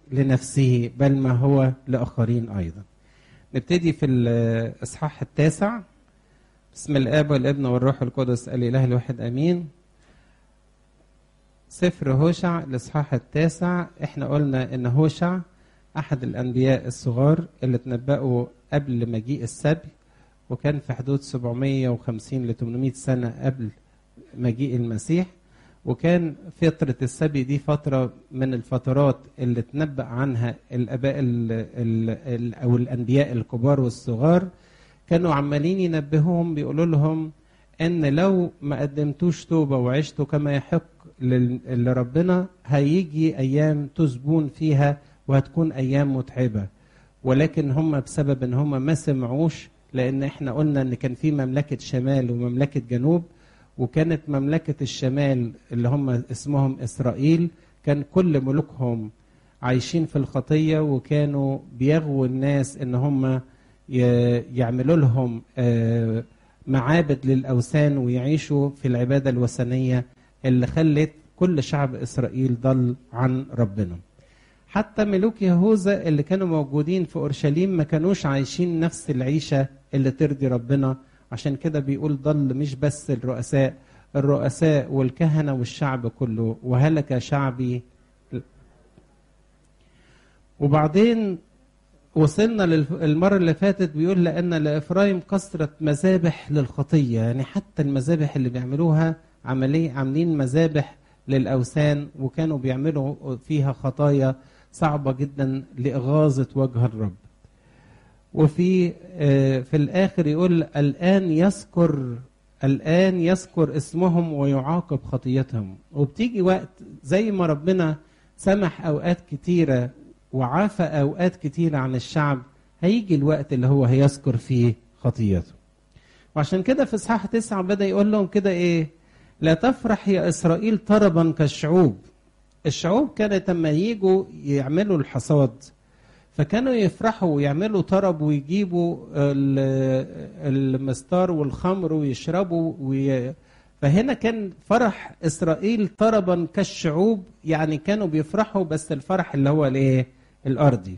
لنفسه بل ما هو لآخرين أيضا نبتدي في الإصحاح التاسع بسم الآب والابن والروح القدس الإله الواحد أمين سفر هوشع الإصحاح التاسع احنا قلنا إن هوشع أحد الأنبياء الصغار اللي تنبأوا قبل مجيء السبي وكان في حدود 750 ل 800 سنة قبل مجيء المسيح وكان فترة السبي دي فترة من الفترات اللي تنبأ عنها الآباء ال ال ال أو الأنبياء الكبار والصغار كانوا عمالين ينبهوهم بيقولوا لهم إن لو ما قدمتوش توبة وعشتوا كما يحق لربنا هيجي أيام تسبون فيها وهتكون أيام متعبة ولكن هم بسبب إن هم ما سمعوش لأن إحنا قلنا إن كان في مملكة شمال ومملكة جنوب وكانت مملكة الشمال اللي هم اسمهم إسرائيل كان كل ملوكهم عايشين في الخطية وكانوا بيغووا الناس إن هم يعملوا لهم معابد للأوثان ويعيشوا في العبادة الوثنية اللي خلت كل شعب إسرائيل ضل عن ربنا حتى ملوك يهوذا اللي كانوا موجودين في أورشليم ما كانوش عايشين نفس العيشة اللي ترضي ربنا عشان كده بيقول ضل مش بس الرؤساء الرؤساء والكهنة والشعب كله وهلك شعبي وبعدين وصلنا للمرة اللي فاتت بيقول لأن لإفرايم كثرة مذابح للخطية يعني حتى المذابح اللي بيعملوها عملية عاملين مذابح للأوثان وكانوا بيعملوا فيها خطايا صعبة جدا لإغاظة وجه الرب وفي في الآخر يقول الآن يذكر الآن يذكر اسمهم ويعاقب خطيتهم وبتيجي وقت زي ما ربنا سمح أوقات كتيرة وعافى أوقات كتيرة عن الشعب هيجي الوقت اللي هو هيذكر فيه خطيته وعشان كده في إصحاح تسعة بدأ يقول لهم كده إيه لا تفرح يا إسرائيل طربا كالشعوب الشعوب كانت لما يجوا يعملوا الحصاد فكانوا يفرحوا ويعملوا طرب ويجيبوا المستار والخمر ويشربوا وي... فهنا كان فرح اسرائيل طربا كالشعوب يعني كانوا بيفرحوا بس الفرح اللي هو الايه الارضي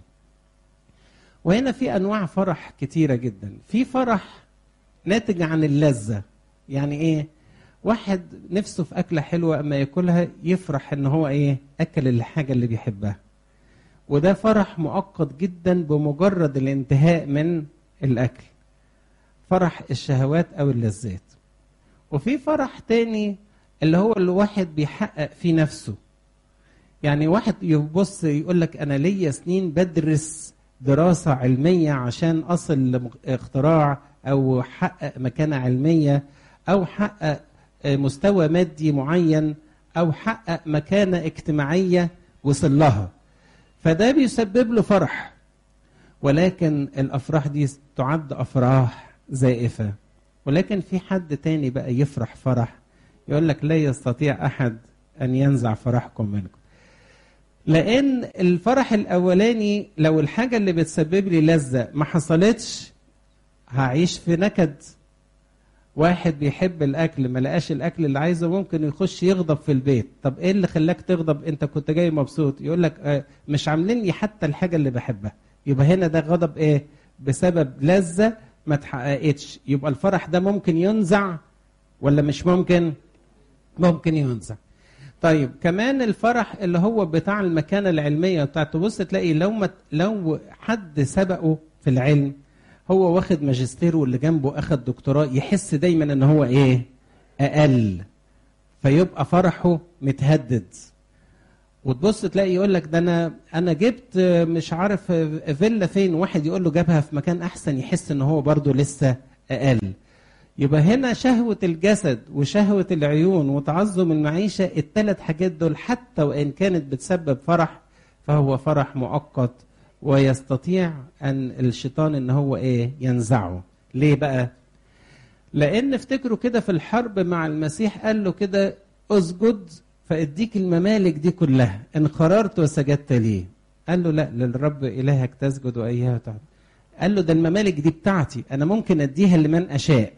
وهنا في انواع فرح كتيره جدا في فرح ناتج عن اللذه يعني ايه واحد نفسه في اكله حلوه اما ياكلها يفرح ان هو ايه اكل الحاجه اللي بيحبها وده فرح مؤقت جدا بمجرد الانتهاء من الاكل فرح الشهوات او اللذات وفي فرح تاني اللي هو الواحد بيحقق في نفسه يعني واحد يبص يقول لك انا ليا سنين بدرس دراسة علمية عشان أصل لاختراع أو حقق مكانة علمية أو حقق مستوى مادي معين أو حقق مكانة اجتماعية وصل لها فده بيسبب له فرح ولكن الافراح دي تعد افراح زائفه ولكن في حد تاني بقى يفرح فرح يقول لك لا يستطيع احد ان ينزع فرحكم منكم لان الفرح الاولاني لو الحاجه اللي بتسبب لي لذه ما حصلتش هعيش في نكد واحد بيحب الاكل ما لقاش الاكل اللي عايزه ممكن يخش يغضب في البيت طب ايه اللي خلاك تغضب انت كنت جاي مبسوط يقول لك آه مش عاملين لي حتى الحاجه اللي بحبها يبقى هنا ده غضب ايه بسبب لذه ما اتحققتش يبقى الفرح ده ممكن ينزع ولا مش ممكن ممكن ينزع طيب كمان الفرح اللي هو بتاع المكانه العلميه بتاعته بص تلاقي لو ما لو حد سبقه في العلم هو واخد ماجستير واللي جنبه اخد دكتوراه يحس دايما ان هو ايه اقل فيبقى فرحه متهدد وتبص تلاقي يقول لك ده انا انا جبت مش عارف فيلا فين واحد يقول له جابها في مكان احسن يحس ان هو برضه لسه اقل يبقى هنا شهوة الجسد وشهوة العيون وتعظم المعيشة الثلاث حاجات دول حتى وإن كانت بتسبب فرح فهو فرح مؤقت ويستطيع ان الشيطان ان هو ايه ينزعه ليه بقى لان افتكروا كده في الحرب مع المسيح قال له كده اسجد فاديك الممالك دي كلها ان قررت وسجدت ليه قال له لا للرب الهك تسجد واياها تعبد قال له ده الممالك دي بتاعتي انا ممكن اديها لمن اشاء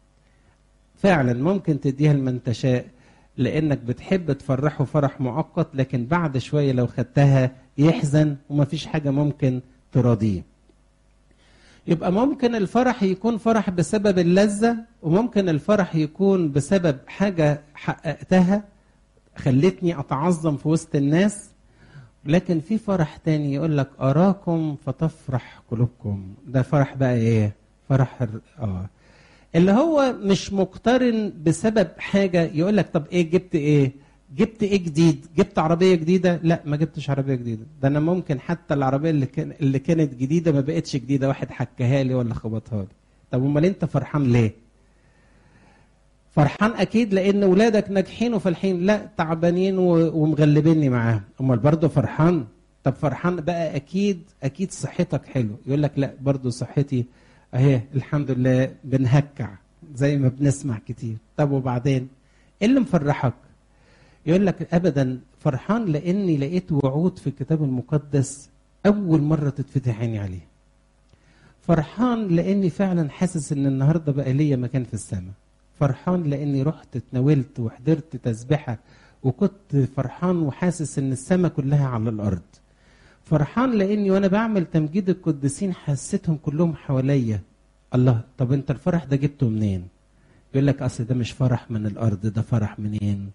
فعلا ممكن تديها لمن تشاء لانك بتحب تفرحه فرح مؤقت لكن بعد شويه لو خدتها يحزن ومفيش حاجة ممكن تراضيه يبقى ممكن الفرح يكون فرح بسبب اللذة وممكن الفرح يكون بسبب حاجة حققتها خلتني أتعظم في وسط الناس لكن في فرح تاني يقول لك أراكم فتفرح قلوبكم ده فرح بقى إيه فرح آه اللي هو مش مقترن بسبب حاجة يقول لك طب إيه جبت إيه جبت ايه جديد؟ جبت عربيه جديده؟ لا ما جبتش عربيه جديده، ده انا ممكن حتى العربيه اللي كان اللي كانت جديده ما بقتش جديده واحد حكاها لي ولا خبطها لي. طب امال انت فرحان ليه؟ فرحان اكيد لان ولادك ناجحين وفالحين، لا تعبانين ومغلبيني معاهم، امال برضه فرحان؟ طب فرحان بقى اكيد اكيد صحتك حلو، يقول لك لا برضه صحتي اهي الحمد لله بنهكع زي ما بنسمع كتير، طب وبعدين؟ ايه اللي مفرحك؟ يقول لك ابدا فرحان لاني لقيت وعود في الكتاب المقدس اول مره تتفتح عيني عليه فرحان لاني فعلا حاسس ان النهارده بقى ليا مكان في السماء فرحان لاني رحت اتناولت وحضرت تسبحه وكنت فرحان وحاسس ان السماء كلها على الارض فرحان لاني وانا بعمل تمجيد القديسين حسيتهم كلهم حواليا الله طب انت الفرح ده جبته منين يقول لك اصل ده مش فرح من الارض ده فرح منين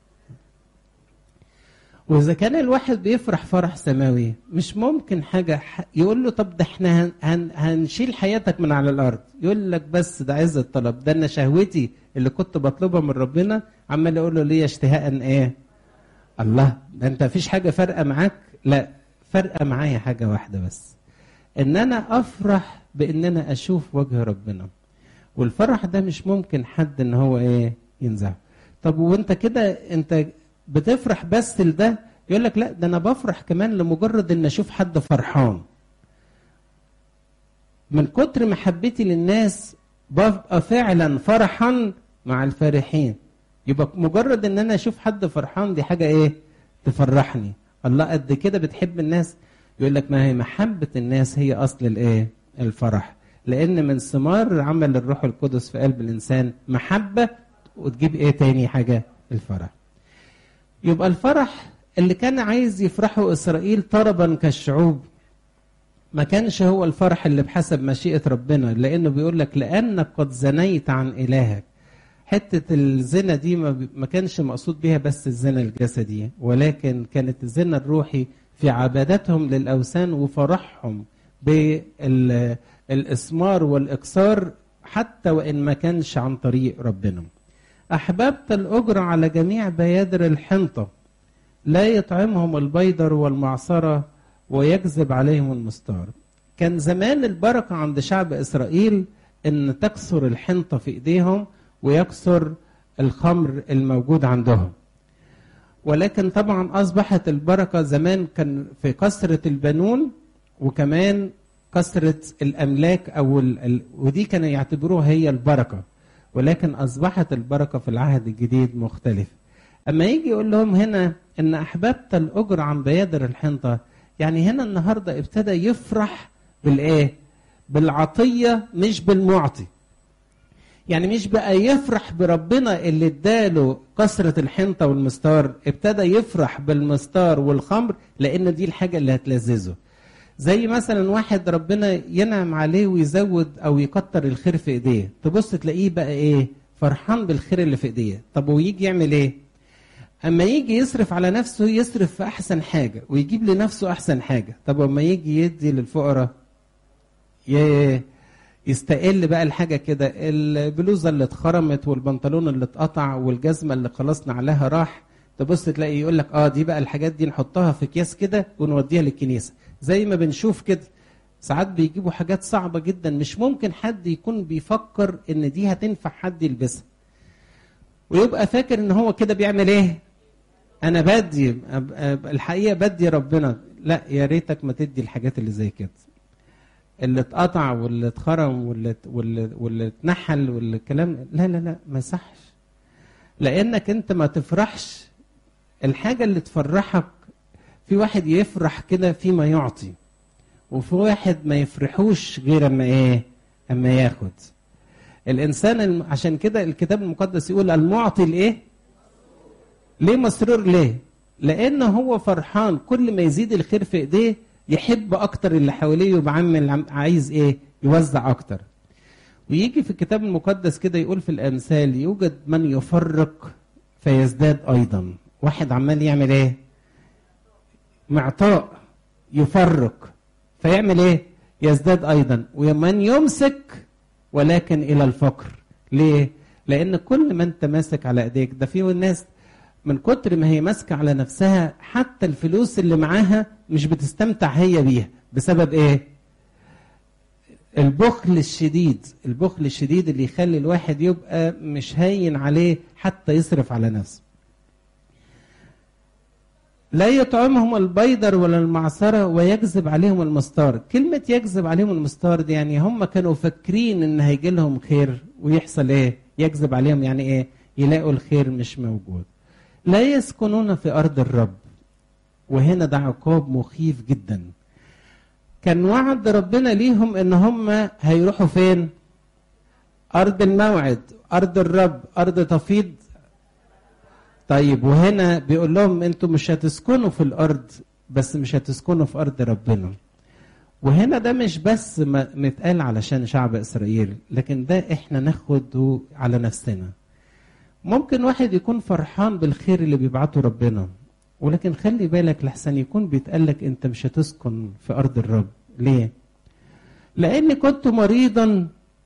واذا كان الواحد بيفرح فرح سماوي مش ممكن حاجه يقول له طب ده احنا هن هن هنشيل حياتك من على الارض يقول لك بس ده عز الطلب ده انا شهوتي اللي كنت بطلبها من ربنا عمال اقول له ليه اشتهاء ايه الله ده انت مفيش حاجه فارقه معاك لا فارقه معايا حاجه واحده بس ان انا افرح بان انا اشوف وجه ربنا والفرح ده مش ممكن حد ان هو ايه ينزعه طب وانت كده انت بتفرح بس لده يقول لك لا ده انا بفرح كمان لمجرد ان اشوف حد فرحان من كتر محبتي للناس ببقى فعلا فرحا مع الفارحين يبقى مجرد ان انا اشوف حد فرحان دي حاجه ايه تفرحني الله قد كده بتحب الناس يقول لك ما هي محبه الناس هي اصل الايه الفرح لان من ثمار عمل الروح القدس في قلب الانسان محبه وتجيب ايه تاني حاجه الفرح يبقى الفرح اللي كان عايز يفرحه اسرائيل طربا كالشعوب ما كانش هو الفرح اللي بحسب مشيئه ربنا لانه بيقول لك لانك قد زنيت عن الهك حته الزنا دي ما كانش مقصود بيها بس الزنا الجسدي ولكن كانت الزنا الروحي في عبادتهم للاوثان وفرحهم بالاسمار والاكسار حتى وان ما كانش عن طريق ربنا أحببت الأجر على جميع بيادر الحنطة لا يطعمهم البيدر والمعصرة ويجذب عليهم المستار كان زمان البركة عند شعب إسرائيل أن تكسر الحنطة في إيديهم ويكسر الخمر الموجود عندهم ولكن طبعا أصبحت البركة زمان كان في كسرة البنون وكمان كسرة الأملاك أو ال... ودي كانوا يعتبروها هي البركة ولكن أصبحت البركة في العهد الجديد مختلفة أما يجي يقول لهم هنا إن أحببت الأجر عن بيادر الحنطة يعني هنا النهاردة ابتدى يفرح بالإيه؟ بالعطية مش بالمعطي يعني مش بقى يفرح بربنا اللي اداله كسرة الحنطة والمستار ابتدى يفرح بالمستار والخمر لأن دي الحاجة اللي هتلذذه زي مثلا واحد ربنا ينعم عليه ويزود او يكتر الخير في ايديه تبص تلاقيه بقى ايه فرحان بالخير اللي في ايديه طب ويجي يعمل ايه اما يجي يصرف على نفسه يصرف في احسن حاجه ويجيب لنفسه احسن حاجه طب اما يجي يدي للفقراء يستقل بقى الحاجه كده البلوزه اللي اتخرمت والبنطلون اللي اتقطع والجزمه اللي خلاص نعلها راح تبص تلاقي يقول لك اه دي بقى الحاجات دي نحطها في اكياس كده ونوديها للكنيسه زي ما بنشوف كده ساعات بيجيبوا حاجات صعبة جدا مش ممكن حد يكون بيفكر ان دي هتنفع حد يلبسها ويبقى فاكر ان هو كده بيعمل ايه انا بدي الحقيقة بدي ربنا لا يا ريتك ما تدي الحاجات اللي زي كده اللي اتقطع واللي اتخرم واللي واللي واللي اتنحل واللي الكلام لا لا لا ما يصحش لانك انت ما تفرحش الحاجة اللي تفرحك في واحد يفرح كده فيما يعطي وفي واحد ما يفرحوش غير اما ايه اما ياخد الانسان الم... عشان كده الكتاب المقدس يقول المعطي الايه ليه مسرور ليه لان هو فرحان كل ما يزيد الخير في ايديه يحب اكتر اللي حواليه يبقى عامل عايز ايه يوزع اكتر ويجي في الكتاب المقدس كده يقول في الامثال يوجد من يفرق فيزداد ايضا واحد عمال يعمل ايه معطاء يفرق فيعمل ايه يزداد ايضا ومن يمسك ولكن الى الفقر ليه لان كل ما انت ماسك على ايديك ده في ناس من كتر ما هي ماسكه على نفسها حتى الفلوس اللي معاها مش بتستمتع هي بيها بسبب ايه البخل الشديد البخل الشديد اللي يخلي الواحد يبقى مش هين عليه حتى يصرف على نفسه لا يطعمهم البيدر ولا المعصرة ويجذب عليهم المستار كلمة يجذب عليهم المستار دي يعني هم كانوا فاكرين ان هيجي لهم خير ويحصل ايه يجذب عليهم يعني ايه يلاقوا الخير مش موجود لا يسكنون في أرض الرب وهنا ده عقاب مخيف جدا كان وعد ربنا ليهم ان هم هيروحوا فين ارض الموعد ارض الرب ارض تفيض طيب وهنا بيقول لهم انتوا مش هتسكنوا في الارض بس مش هتسكنوا في ارض ربنا وهنا ده مش بس متقال علشان شعب اسرائيل لكن ده احنا ناخده على نفسنا ممكن واحد يكون فرحان بالخير اللي بيبعته ربنا ولكن خلي بالك لحسن يكون بيتقالك انت مش هتسكن في ارض الرب ليه لاني كنت مريضا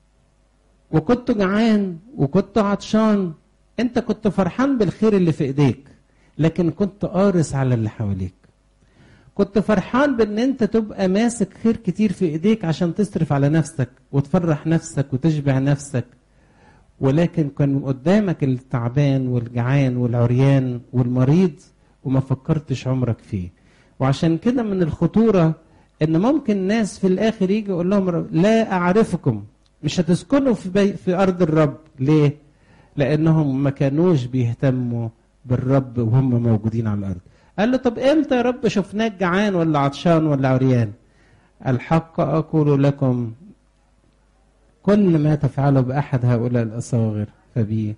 وكنت جعان وكنت عطشان انت كنت فرحان بالخير اللي في ايديك لكن كنت قارس على اللي حواليك كنت فرحان بان انت تبقى ماسك خير كتير في ايديك عشان تصرف على نفسك وتفرح نفسك وتشبع نفسك ولكن كان قدامك التعبان والجعان والعريان والمريض وما فكرتش عمرك فيه وعشان كده من الخطورة ان ممكن ناس في الاخر يجي يقول لهم لا اعرفكم مش هتسكنوا في, بي في ارض الرب ليه لانهم ما كانوش بيهتموا بالرب وهم موجودين على الارض قال له طب امتى يا رب شفناك جعان ولا عطشان ولا عريان الحق اقول لكم كل ما تفعله باحد هؤلاء الاصاغر فبيه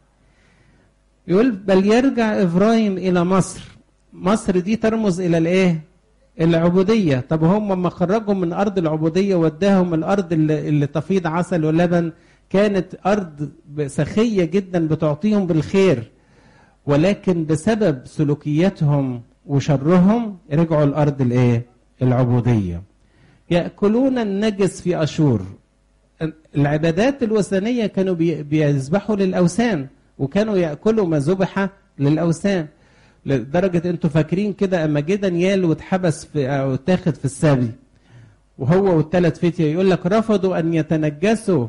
يقول بل يرجع ابراهيم الى مصر مصر دي ترمز الى الايه العبوديه طب هم لما خرجهم من ارض العبوديه وداهم الارض اللي, اللي تفيض عسل ولبن كانت ارض سخيه جدا بتعطيهم بالخير ولكن بسبب سلوكياتهم وشرهم رجعوا الارض الايه العبوديه ياكلون النجس في اشور العبادات الوثنيه كانوا بيذبحوا للاوثان وكانوا ياكلوا ما ذبح للاوثان لدرجه انتوا فاكرين كده اما جه دانيال واتحبس في او اتاخد في السبي وهو والثلاث فتيه يقول لك رفضوا ان يتنجسوا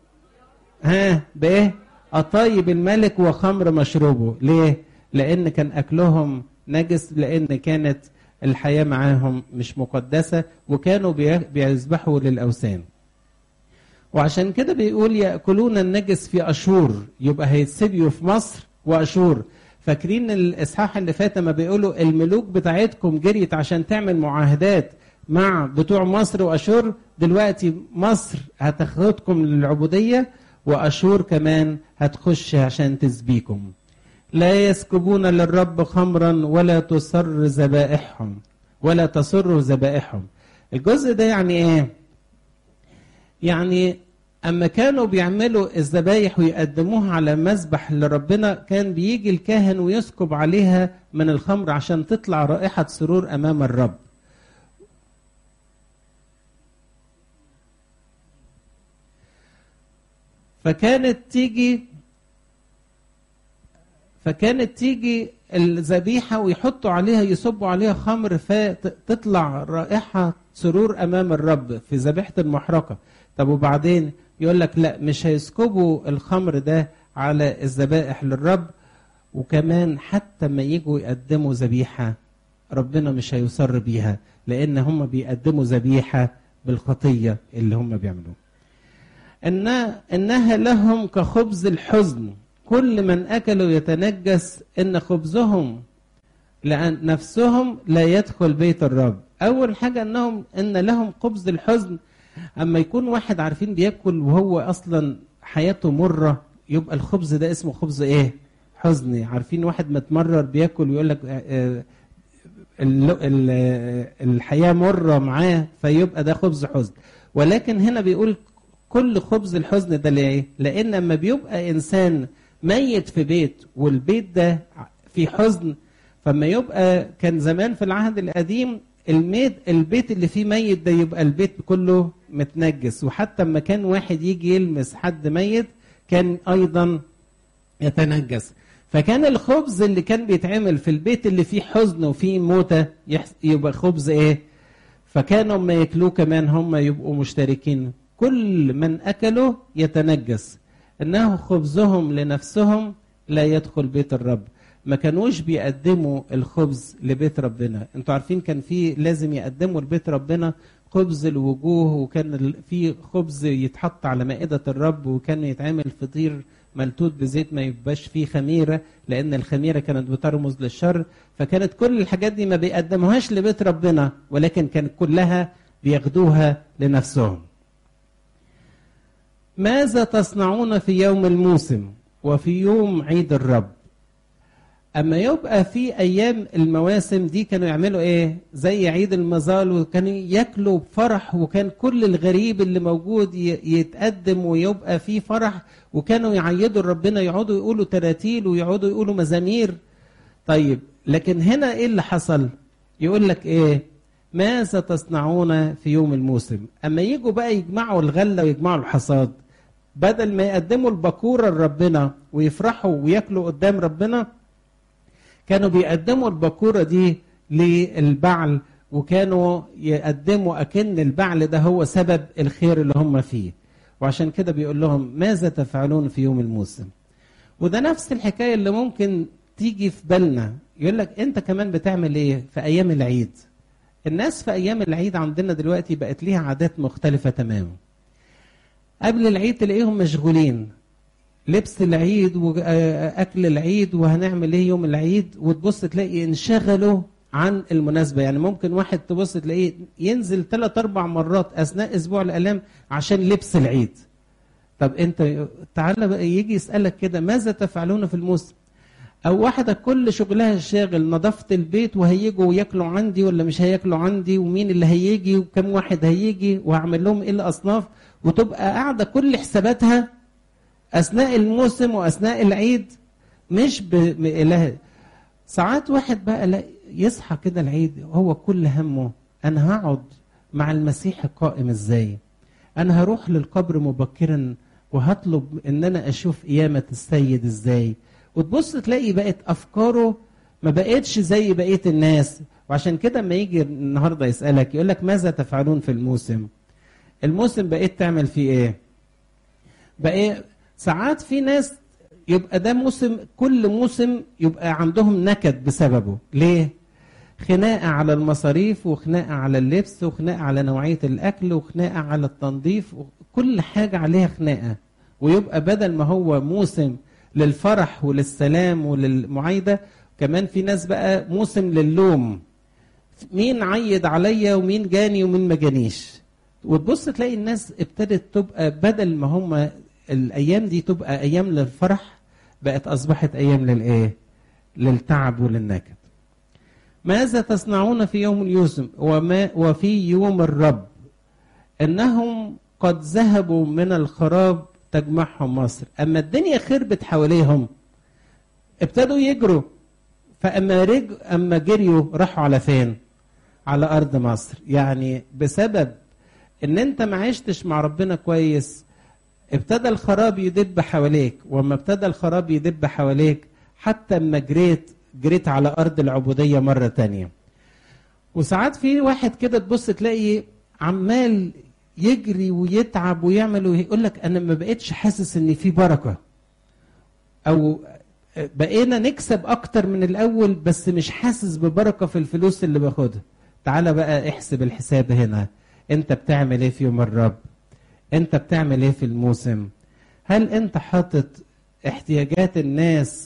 ها بايه؟ اطايب الملك وخمر مشروبه ليه؟ لان كان اكلهم نجس لان كانت الحياه معاهم مش مقدسه وكانوا بيذبحوا للاوثان وعشان كده بيقول ياكلون النجس في اشور يبقى هيتسبيوا في مصر واشور فاكرين الاصحاح اللي فات ما بيقولوا الملوك بتاعتكم جريت عشان تعمل معاهدات مع بتوع مصر واشور دلوقتي مصر هتاخدكم للعبوديه واشور كمان هتخش عشان تسبيكم لا يسكبون للرب خمرا ولا تسر ذبائحهم ولا تسر ذبائحهم الجزء ده يعني ايه يعني اما كانوا بيعملوا الذبايح ويقدموها على مذبح لربنا كان بيجي الكاهن ويسكب عليها من الخمر عشان تطلع رائحه سرور امام الرب فكانت تيجي فكانت تيجي الذبيحة ويحطوا عليها يصبوا عليها خمر فتطلع رائحة سرور أمام الرب في ذبيحة المحرقة طب وبعدين يقول لك لا مش هيسكبوا الخمر ده على الذبائح للرب وكمان حتى ما يجوا يقدموا ذبيحة ربنا مش هيصر بيها لأن هم بيقدموا ذبيحة بالخطية اللي هم بيعملوها إن إنها لهم كخبز الحزن كل من أكلوا يتنجس إن خبزهم لأن نفسهم لا يدخل بيت الرب أول حاجة أنهم إن لهم خبز الحزن أما يكون واحد عارفين بياكل وهو أصلا حياته مرة يبقى الخبز ده اسمه خبز إيه حزن عارفين واحد متمرر بياكل ويقول لك الحياه مره معاه فيبقى ده خبز حزن ولكن هنا بيقول كل خبز الحزن ده ليه؟ لان لما بيبقى انسان ميت في بيت والبيت ده في حزن فما يبقى كان زمان في العهد القديم الميت البيت اللي فيه ميت ده يبقى البيت كله متنجس وحتى لما كان واحد يجي يلمس حد ميت كان ايضا يتنجس فكان الخبز اللي كان بيتعمل في البيت اللي فيه حزن وفيه موتة يبقى خبز ايه فكانوا ما ياكلوه كمان هم يبقوا مشتركين كل من اكله يتنجس انه خبزهم لنفسهم لا يدخل بيت الرب ما كانوش بيقدموا الخبز لبيت ربنا انتوا عارفين كان في لازم يقدموا لبيت ربنا خبز الوجوه وكان في خبز يتحط على مائدة الرب وكان يتعمل فطير ملتوت بزيت ما يبقاش فيه خميرة لأن الخميرة كانت بترمز للشر فكانت كل الحاجات دي ما بيقدموهاش لبيت ربنا ولكن كانت كلها بياخدوها لنفسهم ماذا تصنعون في يوم الموسم وفي يوم عيد الرب اما يبقى في ايام المواسم دي كانوا يعملوا ايه زي عيد المظال وكانوا ياكلوا بفرح وكان كل الغريب اللي موجود يتقدم ويبقى في فرح وكانوا يعيدوا ربنا يقعدوا يقولوا تراتيل ويقعدوا يقولوا مزامير طيب لكن هنا ايه اللي حصل يقول لك ايه ماذا تصنعون في يوم الموسم اما يجوا بقى يجمعوا الغله ويجمعوا الحصاد بدل ما يقدموا البكوره لربنا ويفرحوا وياكلوا قدام ربنا كانوا بيقدموا البكورة دي للبعل وكانوا يقدموا أكن البعل ده هو سبب الخير اللي هم فيه وعشان كده بيقول لهم ماذا تفعلون في يوم الموسم وده نفس الحكاية اللي ممكن تيجي في بالنا يقول لك أنت كمان بتعمل إيه في أيام العيد الناس في أيام العيد عندنا دلوقتي بقت ليها عادات مختلفة تماما قبل العيد تلاقيهم مشغولين لبس العيد واكل العيد وهنعمل ايه يوم العيد وتبص تلاقي انشغلوا عن المناسبة يعني ممكن واحد تبص تلاقيه ينزل ثلاث أربع مرات أثناء أسبوع الآلام عشان لبس العيد طب أنت تعالى بقى يجي يسألك كده ماذا تفعلون في الموسم أو واحدة كل شغلها شاغل نظافة البيت وهيجوا وياكلوا عندي ولا مش هياكلوا عندي ومين اللي هيجي وكم واحد هيجي وهعمل لهم إيه الأصناف وتبقى قاعدة كل حساباتها اثناء الموسم واثناء العيد مش بإله ساعات واحد بقى لا يصحى كده العيد هو كل همه انا هقعد مع المسيح القائم ازاي انا هروح للقبر مبكرا وهطلب ان انا اشوف قيامه السيد ازاي وتبص تلاقي بقت افكاره ما بقتش زي بقيه الناس وعشان كده اما يجي النهارده يسالك يقول لك ماذا تفعلون في الموسم الموسم بقيت تعمل فيه ايه بقى ساعات في ناس يبقى ده موسم كل موسم يبقى عندهم نكد بسببه ليه خناقه على المصاريف وخناقه على اللبس وخناقه على نوعيه الاكل وخناقه على التنظيف كل حاجه عليها خناقه ويبقى بدل ما هو موسم للفرح وللسلام وللمعايده كمان في ناس بقى موسم للوم مين عيد عليا ومين جاني ومين ما جانيش وتبص تلاقي الناس ابتدت تبقى بدل ما هم الايام دي تبقى ايام للفرح بقت اصبحت ايام للايه للتعب وللنكد ماذا تصنعون في يوم اليوسم وما وفي يوم الرب انهم قد ذهبوا من الخراب تجمعهم مصر اما الدنيا خربت حواليهم ابتدوا يجروا فاما رج اما جريوا راحوا على فين على ارض مصر يعني بسبب ان انت ما عشتش مع ربنا كويس ابتدى الخراب يدب حواليك وما ابتدى الخراب يدب حواليك حتى اما جريت جريت على ارض العبوديه مره تانية وساعات في واحد كده تبص تلاقي عمال يجري ويتعب ويعمل ويقول لك انا ما بقتش حاسس ان في بركه او بقينا نكسب اكتر من الاول بس مش حاسس ببركه في الفلوس اللي باخدها تعالى بقى احسب الحساب هنا انت بتعمل ايه في يوم الرب انت بتعمل ايه في الموسم هل انت حاطط احتياجات الناس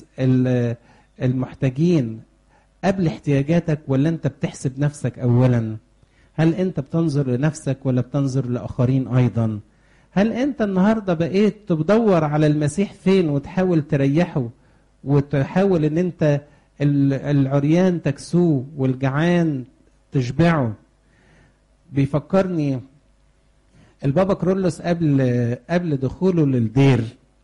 المحتاجين قبل احتياجاتك ولا انت بتحسب نفسك اولا هل انت بتنظر لنفسك ولا بتنظر لاخرين ايضا هل انت النهارده بقيت تدور على المسيح فين وتحاول تريحه وتحاول ان انت العريان تكسوه والجعان تشبعه بيفكرني البابا كرولوس قبل قبل دخوله للدير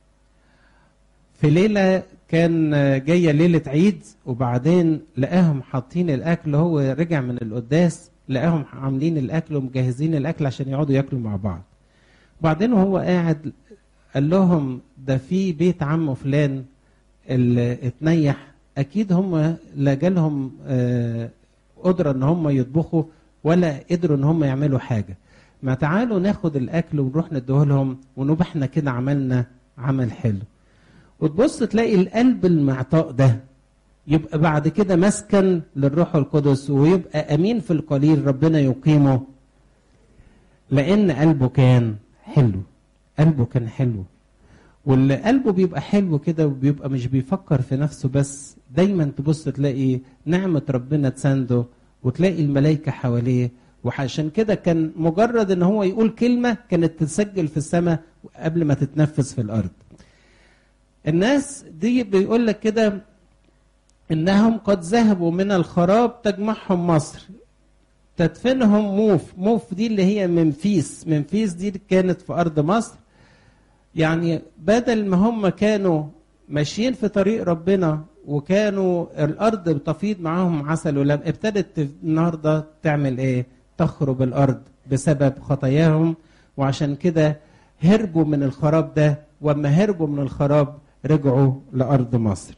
في ليله كان جايه ليله عيد وبعدين لقاهم حاطين الاكل هو رجع من القداس لقاهم عاملين الاكل ومجهزين الاكل عشان يقعدوا ياكلوا مع بعض وبعدين وهو قاعد قال لهم ده في بيت عمه فلان اللي اتنيح اكيد هم لا جالهم قدره ان هم يطبخوا ولا قدروا ان هم يعملوا حاجه ما تعالوا ناخد الاكل ونروح نديه لهم ونبقى احنا كده عملنا عمل حلو وتبص تلاقي القلب المعطاء ده يبقى بعد كده مسكن للروح القدس ويبقى امين في القليل ربنا يقيمه لان قلبه كان حلو قلبه كان حلو واللي قلبه بيبقى حلو كده وبيبقى مش بيفكر في نفسه بس دايما تبص تلاقي نعمة ربنا تسانده وتلاقي الملائكة حواليه وعشان كده كان مجرد ان هو يقول كلمة كانت تتسجل في السماء قبل ما تتنفذ في الارض الناس دي بيقول لك كده انهم قد ذهبوا من الخراب تجمعهم مصر تدفنهم موف موف دي اللي هي منفيس منفيس دي كانت في ارض مصر يعني بدل ما هم كانوا ماشيين في طريق ربنا وكانوا الارض بتفيض معاهم عسل ولم ابتدت النهارده تعمل ايه تخرب الارض بسبب خطاياهم وعشان كده هربوا من الخراب ده واما هربوا من الخراب رجعوا لارض مصر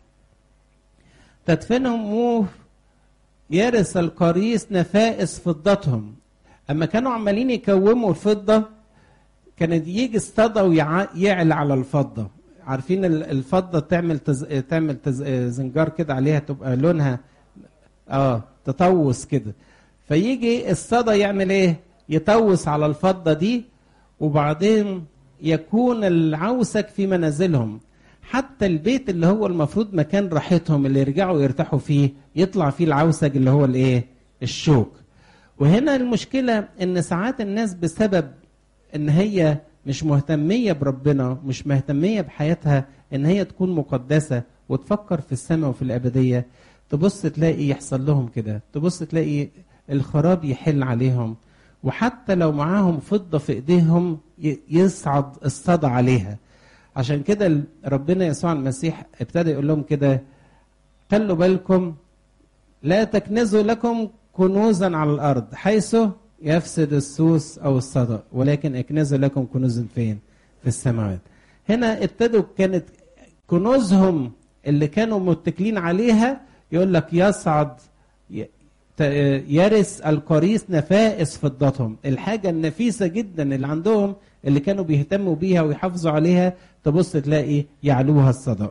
تدفنهم موف يرث القريس نفائس فضتهم اما كانوا عمالين يكوموا الفضه كانت يجي الصدى ويعلى على الفضه عارفين الفضه تعمل تز... تعمل تز... زنجار كده عليها تبقى لونها اه تطوس كده فيجي الصدى يعمل ايه يطوس على الفضه دي وبعدين يكون العوسك في منازلهم حتى البيت اللي هو المفروض مكان راحتهم اللي يرجعوا يرتاحوا فيه يطلع فيه العوسج اللي هو الايه الشوك وهنا المشكله ان ساعات الناس بسبب ان هي مش مهتميه بربنا مش مهتميه بحياتها ان هي تكون مقدسه وتفكر في السماء وفي الابديه تبص تلاقي يحصل لهم كده تبص تلاقي الخراب يحل عليهم وحتى لو معاهم فضه في ايديهم يصعد الصدى عليها عشان كده ربنا يسوع المسيح ابتدى يقول لهم كده خلوا بالكم لا تكنزوا لكم كنوزا على الارض حيث يفسد السوس او الصدى ولكن اكنزوا لكم كنوزا فين في السماوات هنا ابتدوا كانت كنوزهم اللي كانوا متكلين عليها يقول لك يصعد يرث القريس نفائس فضتهم الحاجة النفيسة جدا اللي عندهم اللي كانوا بيهتموا بيها ويحافظوا عليها تبص تلاقي يعلوها الصدى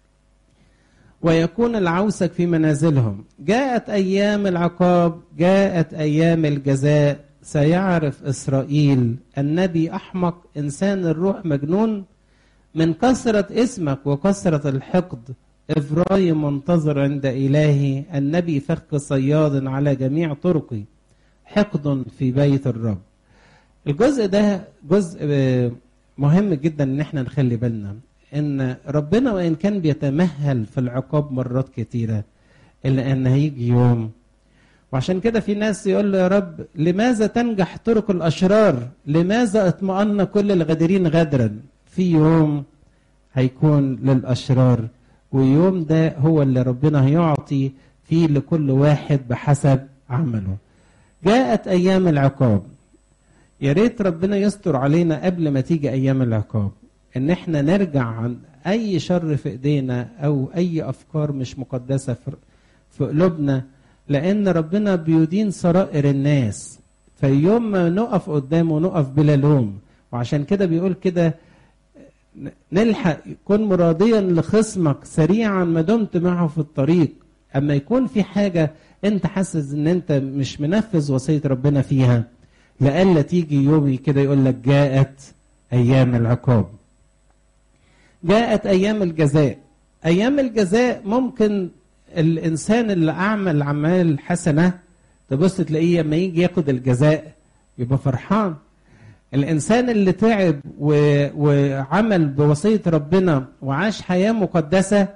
ويكون العوسك في منازلهم جاءت أيام العقاب جاءت أيام الجزاء سيعرف إسرائيل النبي أحمق إنسان الروح مجنون من كثرة اسمك وكثرة الحقد إفرايم منتظر عند إلهي النبي فك صياد على جميع طرقي حقد في بيت الرب الجزء ده جزء مهم جدا ان احنا نخلي بالنا ان ربنا وان كان بيتمهل في العقاب مرات كتيره الا ان هيجي يوم وعشان كده في ناس يقول له يا رب لماذا تنجح طرق الاشرار لماذا اطمأن كل الغادرين غدرا في يوم هيكون للاشرار ويوم ده هو اللي ربنا هيعطي فيه لكل واحد بحسب عمله جاءت ايام العقاب يا ريت ربنا يستر علينا قبل ما تيجي ايام العقاب ان احنا نرجع عن اي شر في ايدينا او اي افكار مش مقدسه في قلوبنا لان ربنا بيدين سرائر الناس فيوم ما نقف قدامه نقف بلا لوم وعشان كده بيقول كده نلحق كن مراديا لخصمك سريعا ما دمت معه في الطريق اما يكون في حاجه انت حاسس ان انت مش منفذ وصيه ربنا فيها لألا تيجي يوم كده يقول لك جاءت أيام العقاب جاءت أيام الجزاء أيام الجزاء ممكن الإنسان اللي أعمل أعمال حسنة تبص تلاقيه لما يجي ياخد الجزاء يبقى فرحان الإنسان اللي تعب و... وعمل بوصية ربنا وعاش حياة مقدسة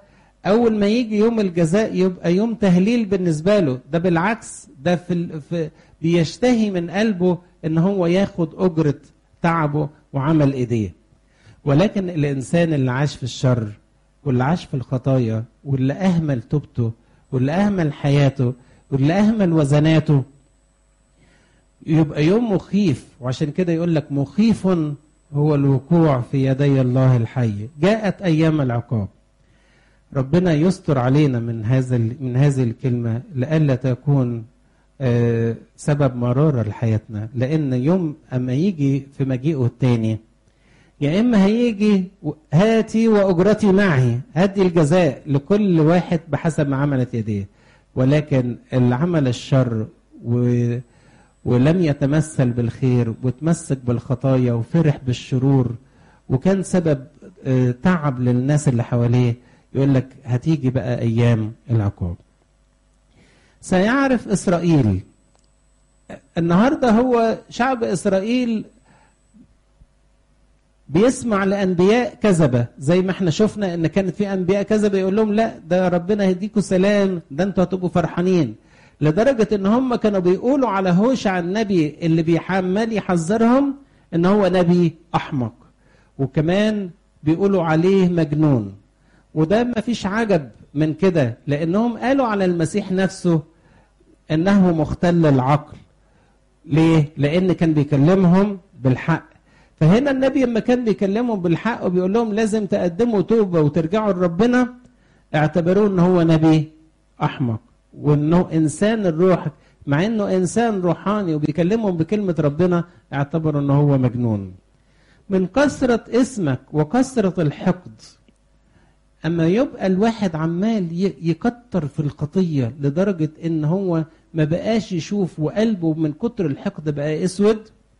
اول ما يجي يوم الجزاء يبقى يوم تهليل بالنسبه له ده بالعكس ده في, ال... في بيشتهي من قلبه ان هو ياخد اجره تعبه وعمل ايديه ولكن الانسان اللي عاش في الشر واللي عاش في الخطايا واللي اهمل توبته واللي اهمل حياته واللي اهمل وزناته يبقى يوم مخيف وعشان كده يقول لك مخيف هو الوقوع في يدي الله الحي جاءت ايام العقاب ربنا يستر علينا من هذا من هذه الكلمه لئلا تكون سبب مراره لحياتنا لان يوم اما يجي في مجيئه الثاني يا اما هيجي هاتي واجرتي معي هدي الجزاء لكل واحد بحسب ما عملت يديه ولكن اللي عمل الشر و ولم يتمثل بالخير وتمسك بالخطايا وفرح بالشرور وكان سبب تعب للناس اللي حواليه يقول لك هتيجي بقى ايام العقاب سيعرف اسرائيل النهارده هو شعب اسرائيل بيسمع لانبياء كذبه زي ما احنا شفنا ان كانت في انبياء كذبه يقول لهم لا ده ربنا هيديكم سلام ده انتوا هتبقوا فرحانين لدرجه ان هم كانوا بيقولوا على هوشع النبي اللي بيحمل يحذرهم ان هو نبي احمق وكمان بيقولوا عليه مجنون وده ما فيش عجب من كده لانهم قالوا على المسيح نفسه انه مختل العقل ليه لان كان بيكلمهم بالحق فهنا النبي لما كان بيكلمهم بالحق وبيقول لهم لازم تقدموا توبه وترجعوا لربنا اعتبروه ان هو نبي احمق وانه انسان الروح مع انه انسان روحاني وبيكلمهم بكلمه ربنا اعتبروا ان هو مجنون من كثره اسمك وكثره الحقد اما يبقى الواحد عمال يكتر في الخطيه لدرجه ان هو ما بقاش يشوف وقلبه من كتر الحقد بقى اسود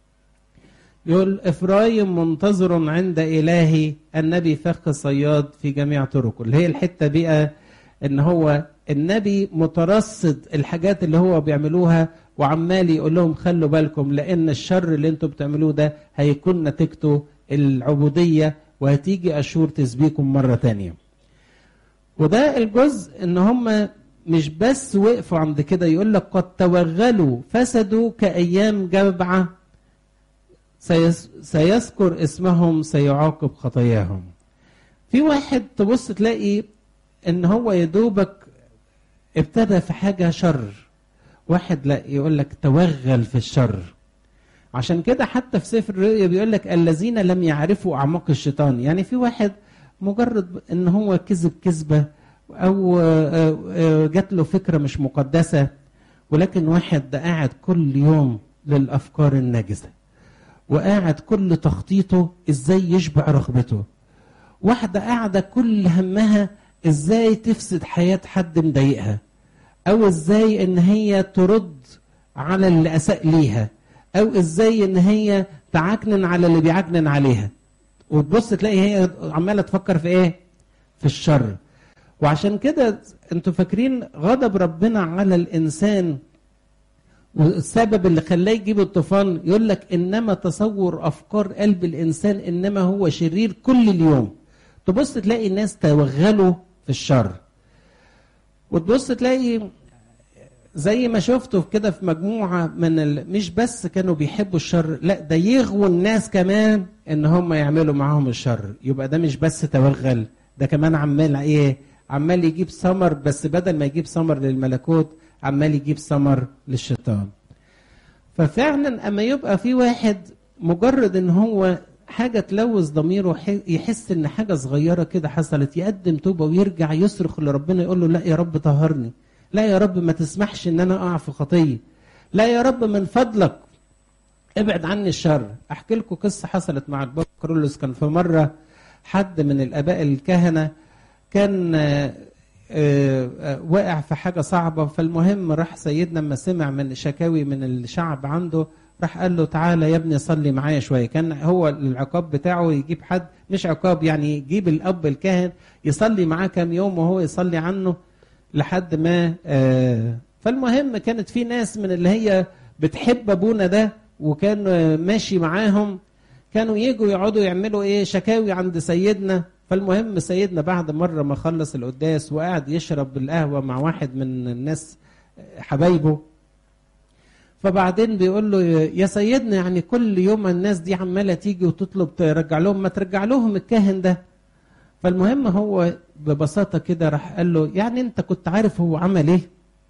يقول افرايم منتظر عند الهي النبي فخ صياد في جميع طرقه اللي هي الحته بقى ان هو النبي مترصد الحاجات اللي هو بيعملوها وعمال يقول لهم خلوا بالكم لان الشر اللي انتم بتعملوه ده هيكون نتيجته العبوديه وهتيجي اشور تسبيكم مره تانية وده الجزء ان هم مش بس وقفوا عند كده يقول لك قد توغلوا فسدوا كايام جبعه سيس سيذكر اسمهم سيعاقب خطاياهم في واحد تبص تلاقي ان هو يدوبك ابتدى في حاجة شر واحد لا يقول لك توغل في الشر عشان كده حتى في سفر الرؤيا بيقول لك الذين لم يعرفوا اعماق الشيطان يعني في واحد مجرد ان هو كذب كذبه او جات له فكره مش مقدسه ولكن واحد ده قاعد كل يوم للافكار النجسه وقاعد كل تخطيطه ازاي يشبع رغبته واحده قاعده كل همها ازاي تفسد حياه حد مضايقها او ازاي ان هي ترد على اللي اساء ليها او ازاي ان هي تعكنن على اللي بيعكنن عليها وتبص تلاقي هي عماله تفكر في ايه في الشر وعشان كده انتوا فاكرين غضب ربنا على الانسان والسبب اللي خلاه يجيب الطوفان يقول لك انما تصور افكار قلب الانسان انما هو شرير كل اليوم تبص تلاقي الناس توغلوا في الشر وتبص تلاقي زي ما شفته كده في مجموعة من ال... مش بس كانوا بيحبوا الشر لا ده يغووا الناس كمان ان هم يعملوا معاهم الشر يبقى ده مش بس توغل ده كمان عمال ايه عمال يجيب ثمر بس بدل ما يجيب ثمر للملكوت عمال يجيب ثمر للشيطان ففعلا اما يبقى في واحد مجرد ان هو حاجه تلوث ضميره يحس ان حاجه صغيره كده حصلت يقدم توبه ويرجع يصرخ لربنا يقول له لا يا رب طهرني لا يا رب ما تسمحش ان انا اقع في خطيه لا يا رب من فضلك ابعد عني الشر احكي لكم قصه حصلت مع البابا كارولوس كان في مره حد من الاباء الكهنه كان واقع في حاجه صعبه فالمهم راح سيدنا لما سمع من شكاوي من الشعب عنده راح قال له تعالى يا ابني صلي معايا شويه كان هو العقاب بتاعه يجيب حد مش عقاب يعني يجيب الاب الكاهن يصلي معاه كام يوم وهو يصلي عنه لحد ما آه فالمهم كانت في ناس من اللي هي بتحب ابونا ده وكان ماشي معاهم كانوا يجوا يقعدوا يعملوا ايه شكاوي عند سيدنا فالمهم سيدنا بعد مرة ما خلص القداس وقعد يشرب القهوة مع واحد من الناس حبايبه فبعدين بيقول له يا سيدنا يعني كل يوم الناس دي عمالة تيجي وتطلب ترجع لهم ما ترجع لهم الكاهن ده فالمهم هو ببساطة كده راح قال له يعني انت كنت عارف هو عمل ايه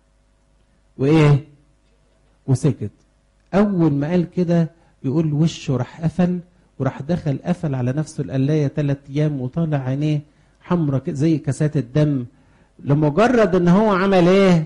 وايه وسكت اول ما قال كده يقول وشه راح قفل وراح دخل قفل على نفسه القلايه ثلاث ايام وطالع عينيه حمرة زي كاسات الدم لمجرد ان هو عمل ايه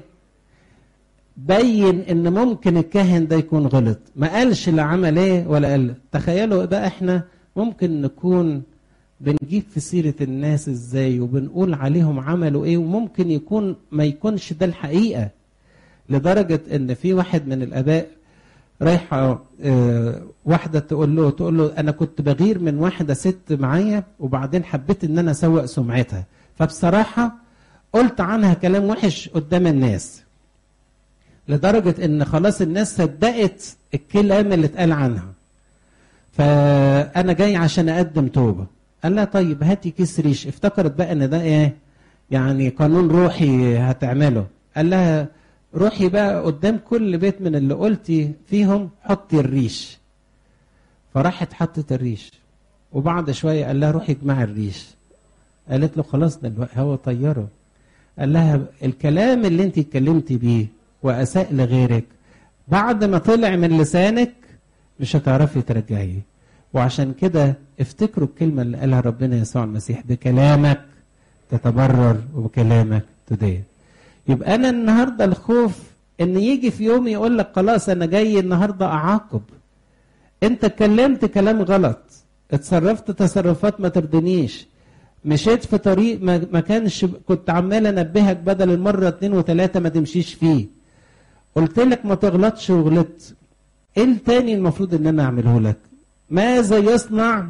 بين ان ممكن الكاهن ده يكون غلط ما قالش لا عمل ايه ولا قال تخيلوا بقى احنا ممكن نكون بنجيب في سيرة الناس ازاي وبنقول عليهم عملوا ايه وممكن يكون ما يكونش ده الحقيقة لدرجة ان في واحد من الاباء رايحة اه واحدة تقول له تقول له انا كنت بغير من واحدة ست معايا وبعدين حبيت ان انا اسوق سمعتها فبصراحة قلت عنها كلام وحش قدام الناس لدرجة ان خلاص الناس صدقت الكلام اللي اتقال عنها فانا جاي عشان اقدم توبة قال لها طيب هاتي كيس ريش افتكرت بقى ان ده ايه يعني قانون روحي هتعمله قال لها روحي بقى قدام كل بيت من اللي قلتي فيهم حطي الريش فراحت حطت الريش وبعد شوية قال لها روحي اجمعي الريش قالت له خلاص ده هو طيره قال لها الكلام اللي انت اتكلمتي بيه واساء لغيرك بعد ما طلع من لسانك مش هتعرفي ترجعيه وعشان كده افتكروا الكلمة اللي قالها ربنا يسوع المسيح بكلامك تتبرر وبكلامك تدين يبقى أنا النهاردة الخوف إن يجي في يوم يقول لك خلاص أنا جاي النهاردة أعاقب أنت اتكلمت كلام غلط اتصرفت تصرفات ما ترضنيش مشيت في طريق ما, ما كانش كنت عمال انبهك بدل المره اتنين وتلاته ما تمشيش فيه قلت لك ما تغلطش وغلطت ايه التاني المفروض ان انا اعمله لك ماذا يصنع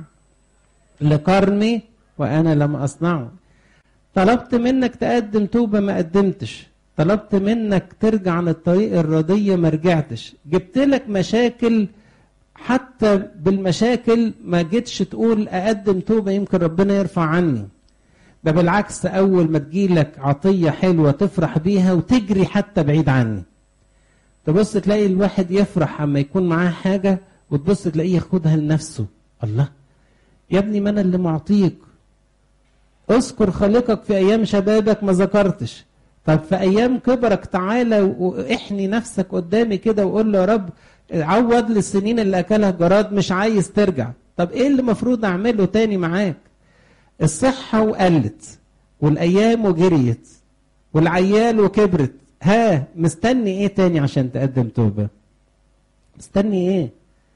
لقرني وانا لم اصنعه طلبت منك تقدم توبه ما قدمتش طلبت منك ترجع عن الطريق الرضيه ما رجعتش جبت لك مشاكل حتى بالمشاكل ما جيتش تقول اقدم توبه يمكن ربنا يرفع عني ده بالعكس اول ما تجيلك عطيه حلوه تفرح بيها وتجري حتى بعيد عني تبص تلاقي الواحد يفرح اما يكون معاه حاجه وتبص تلاقيه ياخدها لنفسه الله يا ابني ما انا اللي معطيك اذكر خالقك في ايام شبابك ما ذكرتش طب في ايام كبرك تعالى واحني نفسك قدامي كده وقول له يا رب عوض لي السنين اللي اكلها جراد مش عايز ترجع طب ايه اللي المفروض اعمله تاني معاك الصحة وقلت والايام وجريت والعيال وكبرت ها مستني ايه تاني عشان تقدم توبة مستني ايه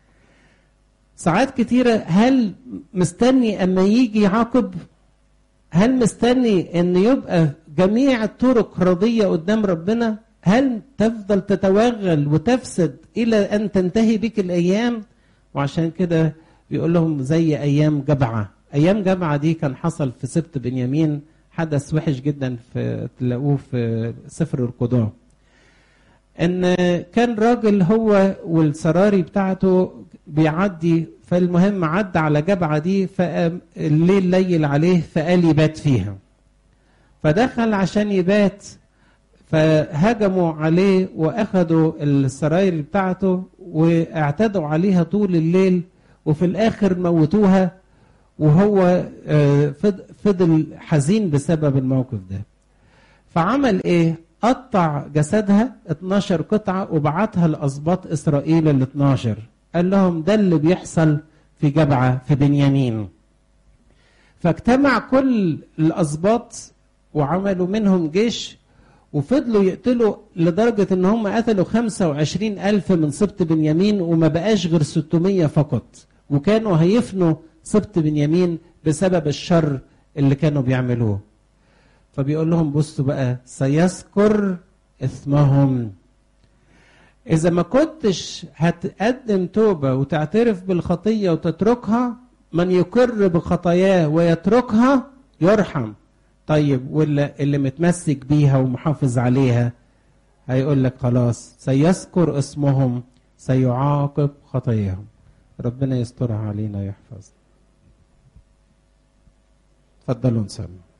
ساعات كتيرة هل مستني اما يجي يعاقب هل مستني ان يبقى جميع الطرق رضية قدام ربنا هل تفضل تتوغل وتفسد الى ان تنتهي بك الايام وعشان كده بيقول لهم زي ايام جبعه ايام جبعه دي كان حصل في سبت بنيامين حدث وحش جدا في تلاقوه في سفر القضاء ان كان راجل هو والسراري بتاعته بيعدي فالمهم عدى على جبعه دي فالليل ليل عليه فقال يبات فيها فدخل عشان يبات فهجموا عليه واخدوا السراير بتاعته واعتدوا عليها طول الليل وفي الاخر موتوها وهو فضل حزين بسبب الموقف ده فعمل ايه قطع جسدها 12 قطعة وبعتها لأسباط إسرائيل ال 12 قال لهم ده اللي بيحصل في جبعة في بنيامين فاجتمع كل الأسباط وعملوا منهم جيش وفضلوا يقتلوا لدرجة ان هم قتلوا 25 ألف من سبط بنيامين وما بقاش غير 600 فقط وكانوا هيفنوا سبط بنيامين بسبب الشر اللي كانوا بيعملوه فبيقول لهم بصوا بقى سيذكر اسمهم إذا ما كنتش هتقدم توبة وتعترف بالخطية وتتركها من يقر بخطاياه ويتركها يرحم طيب واللي اللي متمسك بيها ومحافظ عليها هيقول لك خلاص سيذكر اسمهم سيعاقب خطاياهم ربنا يسترها علينا ويحفظنا اتفضلوا نسمي